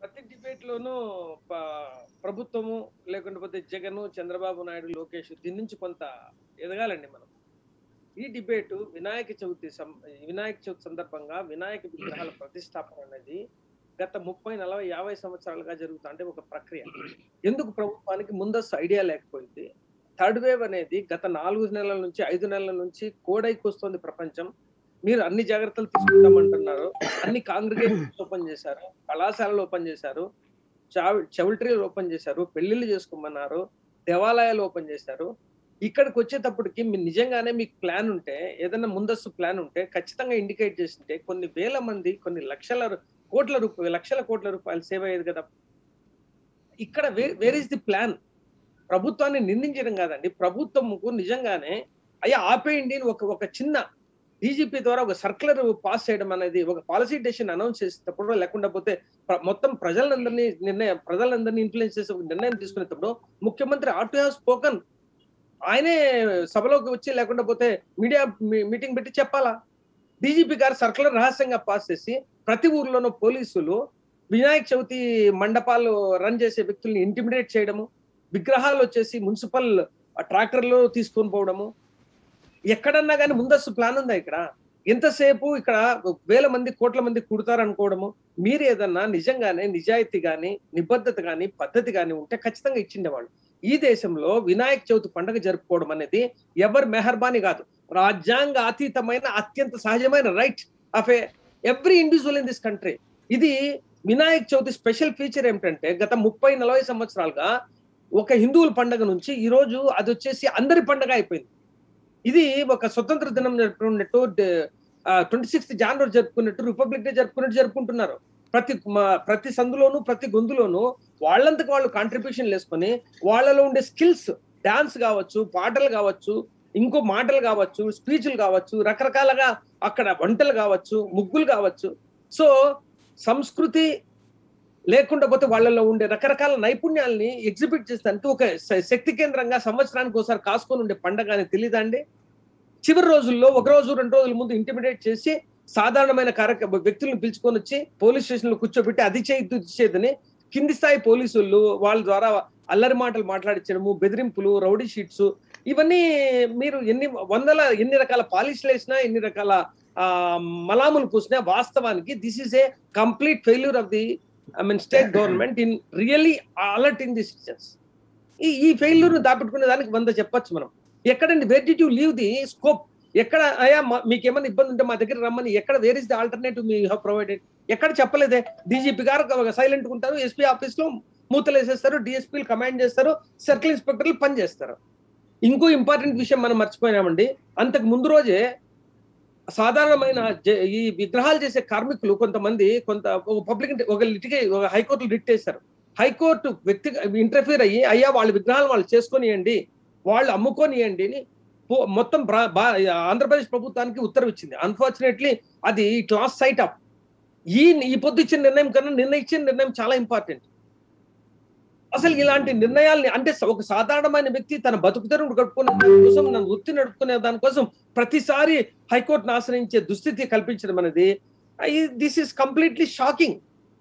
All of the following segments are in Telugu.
ప్రతి డిబేట్ లోనూ ప- ప్రభుత్వము లేకుంటే జగన్ చంద్రబాబు నాయుడు లోకేష్ దీని నుంచి కొంత ఎదగాలండి మనం ఈ డిబేట్ వినాయక చవితి సం- వినాయక చవితి సందర్భంగా వినాయక విగ్రహాల ప్రతిష్టాపన అనేది గత ముప్పై నలభై యాభై సంవత్సరాలుగా జరుగుతా అంటే ఒక ప్రక్రియ ఎందుకు ప్రభుత్వానికి ముందస్తు ఐడియా లేకపోయింది థర్డ్ వేవ్ అనేది గత నాలుగు నెలల నుంచి ఐదు నెలల నుంచి కోడైకి వస్తుంది ప్రపంచం మీరు అన్ని జాగ్రత్తలు తీసుకుంటామంటున్నారు అన్ని కాంగ్రిగేషన్స్ ఓపెన్ చేశారు కళాశాలలు ఓపెన్ చేశారు చౌల్ట్రీలు ఓపెన్ చేశారు పెళ్లిళ్ళు చేసుకోమన్నారు దేవాలయాలు ఓపెన్ చేశారు ఇక్కడికి వచ్చేటప్పటికి మీరు నిజంగానే మీకు ప్లాన్ ఉంటే ఏదైనా ముందస్తు ప్లాన్ ఉంటే ఖచ్చితంగా ఇండికేట్ చేసింటే కొన్ని వేల మంది కొన్ని లక్షల రు- కోట్ల రూపాయలు లక్షల కోట్ల రూపాయలు సేవ్ అయ్యేది కదా ఇక్కడ వేర్ ఇస్ ది ప్లాన్ ప్రభుత్వాన్ని నిందించడం కాదండి ప్రభుత్వంకు నిజంగానే అయ్యా ఆపేయండి అని ఒక ఒక చిన్న డీజీపీ ద్వారా ఒక సర్కులర్ పాస్ చేయడం అనేది ఒక పాలసీ డెసిషన్ అనౌన్స్ చేసేటప్పుడు లేకుండా పోతే ప్ర- మొత్తం ప్రజలందరినీ నిర్ణయం ప్రజలందరినీ ఇన్ఫ్లుయెన్స్ చేసే ఒక నిర్ణయం తీసుకునేటప్పుడు ముఖ్యమంత్రి ఆర్ టు హ్యావ్ స్పోకన్ ఆయనే సభలోకి వచ్చి లేకుండా పోతే మీడియా మీటింగ్ పెట్టి చెప్పాలా డీజీపీ గారు సర్కులర్ రహస్యంగా పాస్ చేసి ప్రతి ఊర్లోనూ పోలీసులు వినాయక చవితి మండపాలు రన్ చేసే వ్యక్తుల్ని ఇంటిమిడేట్ చేయడము విగ్రహాలు వచ్చేసి మున్సిపల్ ట్రాక్టర్లు తీసుకొని పోవడము ఎక్కడన్నా కానీ ముందస్తు ప్లాన్ ఉందా ఇక్కడ ఎంతసేపు ఇక్కడ వేల మంది కోట్ల మంది కుడతారు అనుకోవడము మీరు ఏదన్నా నిజంగానే నిజాయితీ గాని నిబద్ధత గాని పద్ధతి గాని ఉంటే ఖచ్చితంగా ఇచ్చిండేవాళ్ళు ఈ దేశంలో వినాయక చవితి పండుగ జరుపుకోవడం అనేది ఎవరి మెహర్బానీ కాదు రాజ్యాంగ అతీతమైన అత్యంత సహజమైన right of a every individual in this country ఇది వినాయక చవితి స్పెషల్ ఫీచర్ ఏమిటంటే గత ముప్పై నలభై సంవత్సరాలుగా ఒక హిందువుల పండుగ నుంచి ఈ రోజు అది వచ్చేసి అందరి పండుగ అయిపోయింది ఇది ఒక స్వతంత్ర దినం జరుపుకున్నట్టు ట్వంటీ సిక్స్త్ జనవరి జరుపుకున్నట్టు రిపబ్లిక్ డే జరుపుకున్నట్టు జరుపుకుంటున్నారు ప్రతి మ- ప్రతి సందులోను ప్రతి గొంతులోను వాళ్ళంతకు వాళ్ళు కాంట్రిబ్యూషన్ వేసుకొని వాళ్ళలో ఉండే స్కిల్స్ డాన్స్ కావచ్చు పాటలు కావచ్చు ఇంకో మాటలు కావచ్చు స్పీచ్లు కావచ్చు రకరకాలుగా అక్కడ వంటలు కావచ్చు ముగ్గులు కావచ్చు సో సంస్కృతి లేకుండా పోతే వాళ్ళలో ఉండే రకరకాల నైపుణ్యాలని ఎగ్జిబిట్ చేస్తానికి ఒక శ- శక్తి కేంద్రంగా సంవత్సరానికి ఒకసారి కాసుకొని ఉండే పండగ అని తెలియదండి చివరి రోజుల్లో ఒక రోజు రెండు రోజుల ముందు ఇంటిమిడేట్ చేసి సాధారణమైన కార్యక్రమ వ్యక్తులను పిలుచుకొని వచ్చి పోలీస్ స్టేషన్ లో కూర్చోబెట్టి అది చేయొద్దు ఇది చేయదని కింది స్థాయి పోలీసులు వాళ్ళ ద్వారా అల్లరి మాటలు మాట్లాడించడము బెదిరింపులు రౌడీ షీట్స్ ఇవన్నీ మీరు ఎన్ని వందల ఎన్ని రకాల పాలిష్లు వేసినా ఎన్ని రకాల ఆ, మలాములు పూసినా వాస్తవానికి this is a complete failure of the I mean state government in really alert in the citizens ఈ ఈ ఫెయిల్యూర్ దాపెట్టుకునే దానికి వంద చెప్పొచ్చు మనం ఎక్కడండి where did you leave the scope ఎక్కడ అయ్యా మా- మీకు ఏమైనా ఇబ్బంది ఉంటే మా దగ్గర రమ్మని ఎక్కడ వేర్ ఇస్ ది ఆల్టర్నేటివ్ మీ హ్యావ్ ప్రొవైడెడ్ ఎక్కడ చెప్పలేదే డీజీపీ గారు సైలెంట్ ఉంటారు ఎస్పీ ఆఫీస్ లో మూతలు వేసేస్తారు డిఎస్పీలు కమాండ్ చేస్తారు సర్కిల్ ఇన్స్పెక్టర్లు పని చేస్తారు ఇంకో ఇంపార్టెంట్ విషయం మనం మర్చిపోయినామండి అంతకు ముందు రోజే సాధారణమైన జ- ఈ విగ్రహాలు చేసే కార్మికులు కొంతమంది కొంత ఒక పబ్లిక్ ఒక లిటిగే ఒక హైకోర్టు రిట్ చేశారు హైకోర్టు వ్యక్తి ఇంటర్ఫియర్ అయ్యి అయ్యా వాళ్ళ విగ్రహాలు వాళ్ళు చేసుకొనియండి వాళ్ళు అమ్ముకొనియండి అని పో- మొత్తం బ్రా- బా- ఆంధ్రప్రదేశ్ ప్రభుత్వానికి ఉత్తర్వు ఇచ్చింది అన్ఫార్చునేట్లీ అది క్లాస్ సైట్ అప్ ఈ ఈ పొద్దు ఇచ్చిన నిర్ణయం కన్నా నిన్న ఇచ్చిన నిర్ణయం చాలా ఇంపార్టెంట్ అసలు ఇలాంటి నిర్ణయాల్ని అంటే ఒక సాధారణమైన వ్యక్తి తన బతుకుతెరువు గడుపుకునే దానికోసం తన వృత్తి నడుపుకునే దానికోసం ప్రతిసారి హైకోర్టును ఆశ్రయించే దుస్థితి కల్పించడం అనేది దిస్ ఈస్ కంప్లీట్లీ షాకింగ్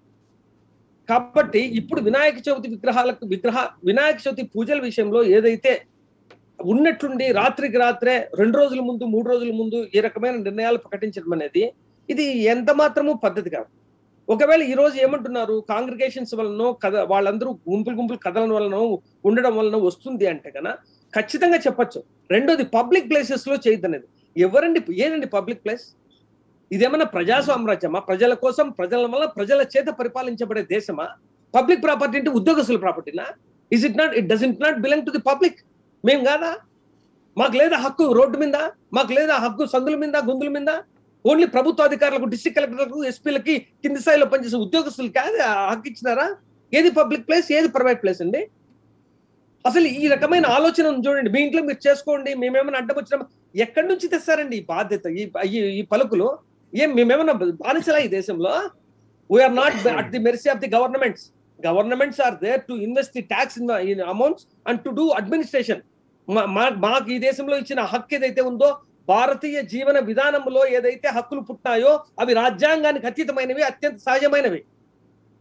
కాబట్టి ఇప్పుడు వినాయక చవితి విగ్రహాలకు విగ్రహ వినాయక చవితి పూజల విషయంలో ఏదైతే ఉన్నట్లుండి రాత్రికి రాత్రే రెండు రోజుల ముందు మూడు రోజుల ముందు ఈ రకమైన నిర్ణయాలు ప్రకటించడం అనేది ఇది ఎంత మాత్రము పద్ధతి కాదు ఒకవేళ ఈ రోజు ఏమంటున్నారు కాంగ్రిగేషన్స్ వలన కథ వాళ్ళందరూ గుంపులు గుంపులు కథల వలన ఉండడం వలన వస్తుంది అంటే కన ఖచ్చితంగా చెప్పొచ్చు రెండోది పబ్లిక్ ప్లేసెస్ లో చేయొద్దు అనేది ఎవరండి ఏదండి పబ్లిక్ ప్లేస్ ఇదేమన్నా ప్రజా సామ్రాజ్యమా ప్రజల కోసం ప్రజల వల్ల ప్రజల చేత పరిపాలించబడే దేశమా పబ్లిక్ ప్రాపర్టీ అంటే ఉద్యోగస్తుల ప్రాపర్టీనా is it not it doesn't not belong to the public మేం కాదా మాకు లేదా హక్కు రోడ్డు మీద మాకు లేదా హక్కు సందుల మీద గుందుల మీద ఓన్లీ ప్రభుత్వ అధికారులకు డిస్ట్రిక్ట్ కలెక్టర్లకు ఎస్పీలకి కింది స్థాయిలో పనిచేసే ఉద్యోగస్తులు కాదు ఆ హక్కు ఇచ్చినారా ఏది పబ్లిక్ ప్లేస్ ఏది ప్రైవేట్ ప్లేస్ అండి అసలు ఈ రకమైన ఆలోచన ఉంది చూడండి మీ ఇంట్లో మీరు చేసుకోండి మేమేమైనా అడ్డం వచ్చినా ఎక్కడి నుంచి తెస్తారండి ఈ బాధ్యత ఈ ఈ- ఈ పలుకులు ఏం మేమేమైనా బానిసలా ఈ దేశంలో we are not at the mercy of the governments governments are there to invest the tax in in amounts and to do administration మాకు ఈ దేశంలో ఇచ్చిన హక్కు ఏదైతే ఉందో భారతీయ జీవన విధానంలో ఏదైతే హక్కులు పుట్టినాయో అవి రాజ్యాంగానికి అతీతమైనవి అత్యంత సహజమైనవి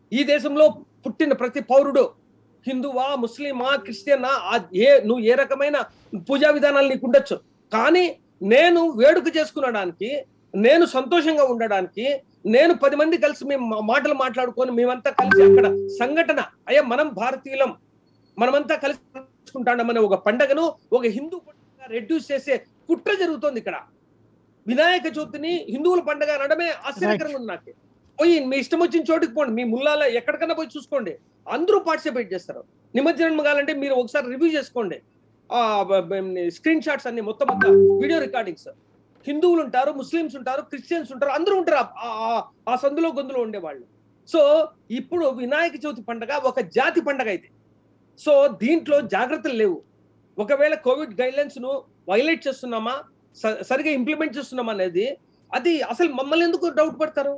ఈ దేశంలో పుట్టిన ప్రతి పౌరుడు హిందువా ముస్లిమా క్రిస్టియనా ఆ ఏ నువ్వు ఏ రకమైన పూజా విధానాలు నీకు ఉండొచ్చు కానీ నేను వేడుక చేసుకునడానికి నేను సంతోషంగా ఉండడానికి నేను పది మంది కలిసి మేము మా- మాటలు మాట్లాడుకొని మేమంతా కలిసి అక్కడ సంఘటన అయ్యా మనం భారతీయులం మనమంతా కలిసి చేసుకుంటామనే ఒక పండగను ఒక హిందూ పండుగ రెడ్యూస్ చేసే కుట్ర జరుగుతోంది ఇక్కడ వినాయక చవితిని హిందువుల పండగ అనడమే ఆశ్చర్యకరంగా ఉంది నాకు పోయి మీ ఇష్టం వచ్చిన చోటుకి పోండి మీ ముల్లాల ఎక్కడికన్నా పోయి చూసుకోండి అందరూ పార్టిసిపేట్ చేస్తారు నిమజ్జనం కావాలంటే మీరు ఒకసారి రివ్యూ చేసుకోండి ఆ స్క్రీన్ షాట్స్ అన్ని మొత్తం అంతా వీడియో రికార్డింగ్స్ హిందువులు ఉంటారు ముస్లిమ్స్ ఉంటారు క్రిస్టియన్స్ ఉంటారు అందరూ ఉంటారు ఆ- ఆ- ఆ సందులో గొంతులో ఉండేవాళ్ళు సో ఇప్పుడు వినాయక చవితి పండగ ఒక జాతి పండగ అయితే సో దీంట్లో జాగ్రత్తలు లేవు ఒకవేళ కోవిడ్ గైడ్లైన్స్ ను వైలేట్ చేస్తున్నామా స- సరిగా ఇంప్లిమెంట్ చేస్తున్నామా అనేది అది అసలు మమ్మల్ని ఎందుకు డౌట్ పడతారు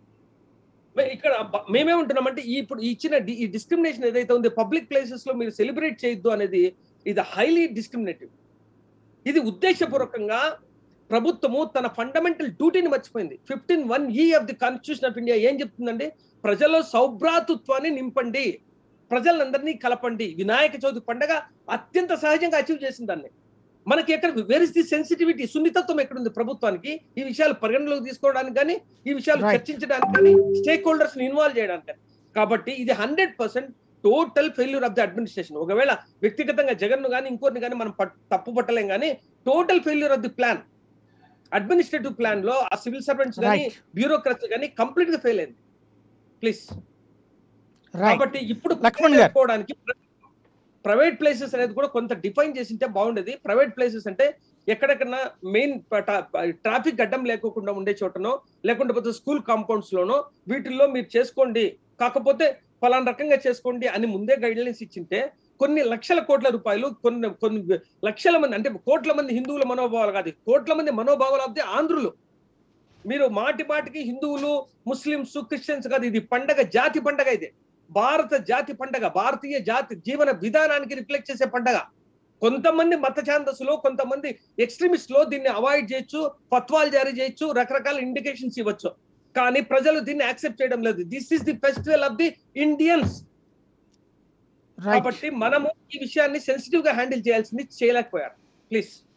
మే- ఇక్కడ బ- మేమేమంటున్నామంటే ఈ ఇప్పుడు ఈ ఇచ్చిన డి- ఈ డిస్క్రిమినేషన్ ఏదైతే ఉందో పబ్లిక్ ప్లేసెస్ లో మీరు సెలబ్రేట్ చేయొద్దు అనేది ఇది హైలీ డిస్క్రిమినేటివ్ ఇది ఉద్దేశపూర్వకంగా ప్రభుత్వము తన ఫండమెంటల్ డ్యూటీని మర్చిపోయింది fifteen one E of the constitution of India ఏం చెప్తుందండి ప్రజల్లో సౌభ్రాతృత్వాన్ని నింపండి ప్రజలందరినీ కలపండి వినాయక చవితి పండగ అత్యంత సహజంగా అచీవ్ చేసింది దాన్ని మనకి ఎక్కడ వేర్ ఇస్ ది సెన్సిటివిటీ సున్నితత్వం ఎక్కడుంది ప్రభుత్వానికి ఈ విషయాలు పరిగణలోకి తీసుకోవడానికి కానీ ఈ విషయాలు Right. చర్చించడానికి కానీ స్టేక్ హోల్డర్స్ ని ఇన్వాల్వ్ చేయడానికి కానీ కాబట్టి ఇది hundred percent total failure of the administration ఒకవేళ వ్యక్తిగతంగా జగన్ కానీ ఇంకోరిని కానీ మనం పట్- తప్పు పట్టలేం కానీ total failure of the plan administrative plan లో ఆ సివిల్ సర్వెంట్స్ కానీ రైట్ బ్యూరోక్రసీ కానీ కంప్లీట్ గా ఫెయిల్ అయింది ప్లీజ్ రైట్ కాబట్టి ఇప్పుడు లక్ష్మణ్ గారు. చేసుకోవడానికి ప్రైవేట్ ప్లేసెస్ అనేది కూడా కొంత డిఫైన్ చేసి ఉంటే బాగుండేది ప్రైవేట్ ప్లేసెస్ అంటే ఎక్కడెక్కడన్నా మెయిన్ ట్రాఫిక్ అడ్డం లేకోకుండా ఉండే చోటనో లేకుంటే స్కూల్ కాంపౌండ్స్ లోనో వీటిల్లో మీరు చేసుకోండి కాకపోతే ఫలానా రకంగా చేసుకోండి అని ముందే గైడ్లైన్స్ ఇచ్చింటే కొన్ని లక్షల కోట్ల రూపాయలు కొన్ని కొన్ని లక్షల మంది అంటే కోట్ల మంది హిందువుల మనోభావాలు కాదు కోట్ల మంది మనోభావాలు ఆఫ్ ది ఆంధ్రులు మీరు మాటి మాటికి హిందువులు ముస్లింస్ క్రిస్టియన్స్ కాదు ఇది పండగ జాతి పండగ ఇది భారత జాతి పండగ భారతీయ జాతి జీవన విధానానికి రిఫ్లెక్ట్ చేసే పండగ కొంతమంది మత ఛాందస్సులో కొంతమంది ఎక్స్ట్రీమిస్ట్ లో దీన్ని అవాయిడ్ చేయొచ్చు ఫత్వాలు జారీ చేయొచ్చు రకరకాల ఇండికేషన్స్ ఇవ్వచ్చు కానీ ప్రజలు దీన్ని యాక్సెప్ట్ చేయడం లేదు this is the festival of the Indians right కాబట్టి మనము ఈ విషయాన్ని సెన్సిటివ్ గా హ్యాండిల్ చేయాల్సింది చేయలేకపోయారు ప్లీజ్